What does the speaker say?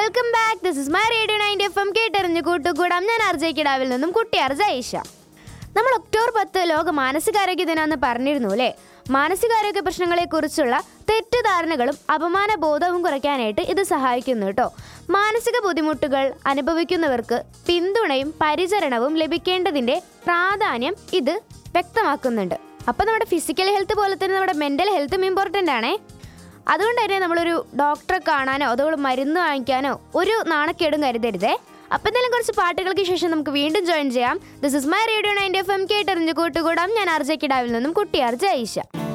welcome back this is my radio ninety F M കേട്ടെറിഞ്ഞ് കൂട്ടുകൂടാം ഞാൻ അർജയ് കിടാവിൽ നിന്നും കുട്ടി അർജയിഷ നമ്മൾ ഒക്ടോബർ പത്ത് ലോക മാനസികാരോഗ്യ ദിനാന്ന് പറഞ്ഞിരുന്നു അല്ലേ മാനസികാരോഗ്യ പ്രശ്നങ്ങളെക്കുറിച്ചുള്ള തെറ്റിദ്ധാരണകളും അപമാന ബോധവും കുറയ്ക്കാനായിട്ട് ഇത് സഹായിക്കുന്നു കേട്ടോ മാനസിക ബുദ്ധിമുട്ടുകൾ അനുഭവിക്കുന്നവർക്ക് പിന്തുണയും പരിചരണവും ലഭിക്കേണ്ടതിൻ്റെ പ്രാധാന്യം ഇത് വ്യക്തമാക്കുന്നുണ്ട് അപ്പം നമ്മുടെ ഫിസിക്കൽ ഹെൽത്ത് പോലെ തന്നെ നമ്മുടെ മെൻ്റൽ ഹെൽത്തും ഇമ്പോർട്ടൻ്റ് ആണേ അതുകൊണ്ട് തന്നെ നമ്മളൊരു ഡോക്ടറെ കാണാനോ അതുപോലെ മരുന്ന് വാങ്ങിക്കാനോ ഒരു നാണക്കേടും കരുതരുതേ അപ്പം എന്തായാലും കുറച്ച് പാട്ടുകൾക്ക് ശേഷം നമുക്ക് വീണ്ടും ജോയിൻ ചെയ്യാം this is my radio ninety F M കേട്ടറിഞ്ഞ് കൂട്ടുകൂടാം ഞാൻ അർജ കിടാവിൽ നിന്നും കുട്ടി അർജ ഐഷ